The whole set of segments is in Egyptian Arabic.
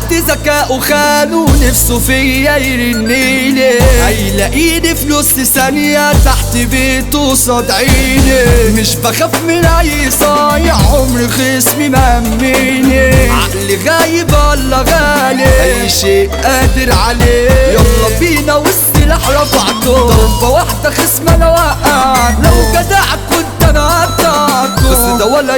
حد ذكاءه خانه نفسه فيا يرنيلي هيلاقيني في نص ثانية تحت بيته صاد عيني مش بخاف من أي صايع عمر خصمي مهميني عقلي غايب ولا غالي أي شيء قادر عليه يلا بينا والسلاح رفعته ضربة واحدة خصم أنا وقعت لو جدع كنت أنا قطعته بس ده ولا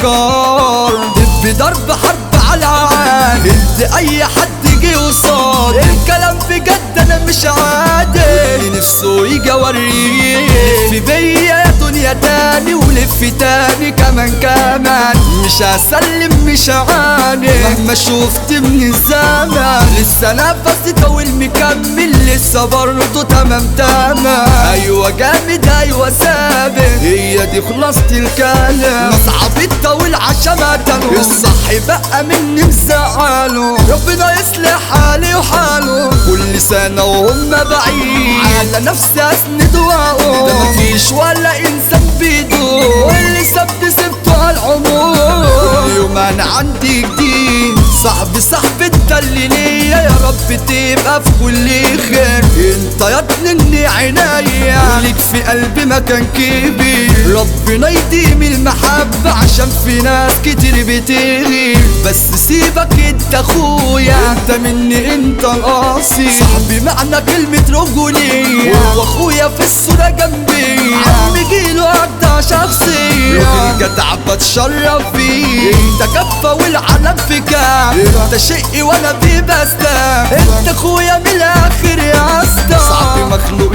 يسكر دب ضرب حرب على العاد قلت أي حد جه وصار الكلام بجد أنا مش عادي اللي نفسه يجي أوريه لف بيا يا دنيا تاني ولف تاني كمان كمان مش هسلم مش هعاني مهما شفت من الزمان لسه نفسي طويل مكمل لسه برضه تمام تمام ايوه جامد ايوه ثابت هي دي خلاصة الكلام صعب الطويل عشان اتنو الصح بقى مني مزعله ربنا يصلح حالي وحاله كل سنة وهم بعيد على نفسي اسند واقول ده مفيش ولا انسان بيدو واللي سبت سبته على العموم كل يوم انا عندي جديد صاحبي صاحبي اللي ليا يا رب تبقى في كل خير انت يا ابني عناية وليك في قلبي مكان كبير ربنا يديم المحبة عشان في ناس كتير بتغير بس سيبك انت اخويا انت مني انت الاصيل صاحبي معنى كلمة رجولية وهو اخويا في الصورة جنبي عمي جيله ابدع شخصية راجل جدع بتشرف فيه انت كفة والعالم في كام انت شقي وانا في بستام انت اخويا من الاخر يا اسطى صاحبي مخلوق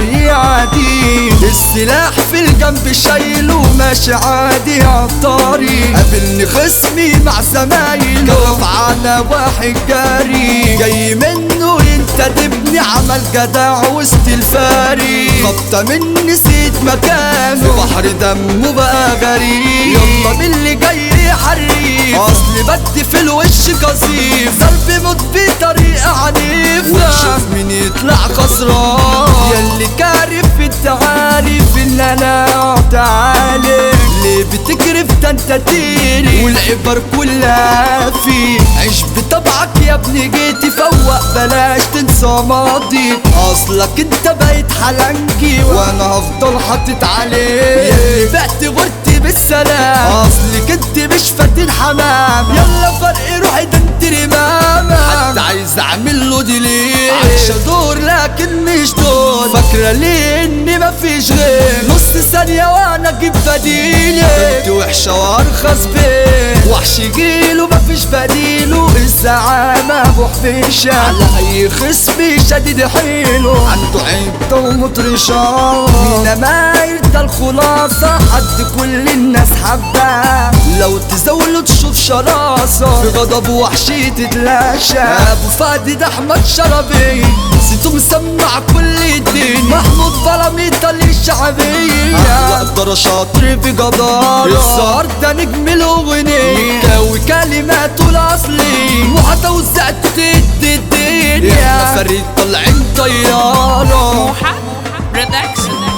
يعدي السلاح في الجنب شايله ماشي عادي عالطريق قابلني خصمي مع زمايله كف على واحد جاري جاي منه انت تبني عمل جدع وسط الفاري خبطة من نسيت مكانه في بحر دمه بقى غريب يلا من اللي جاي حريف اصل بدي في الوش قصيف ضرب موت بطريقة عنيفة ونشوف مين يطلع خسران ياللي كارف انت عارف ان انا تعالي ليه بتكرف ده انت تيري والعبر كلها فيك عيش بطبعك يا ابني جيتي فوق بلاش تنسى ماضي اصلك انت بقيت حلنجي وانا هفضل حاطط عليك ياللي بعت غرتي بالسلام اصلك انت مش فاتن حمام يلا فرق روحي ده انت رمامة حتى عايز اعمل له ديلي عايشة دور لكن مش دور فاكرة ليه اني مفيش غير نص ثانية وانا اجيب بديلي انت وحشة وارخص بيه وحش جيله مفيش بديله الزعامة ابو حبيشة على اي خصمي شديد حيله عنده عدة ومطرشة مين مايل ده الخلاصة حد كل الناس حباه لو تزاوله تشوف شراسة في غضب وحشي تتلاشى ابو فادي ده احمد شربي صيته مسمع كل الدنيا محمود بلاميطة الشعبية اقدر شاطر في جدارة الزهر ده نجم الاغنية مكاوي كلماته الاصلي وحتى وزعت تدي الدنيا احنا فريق طالعين طيارة موحة برودكشن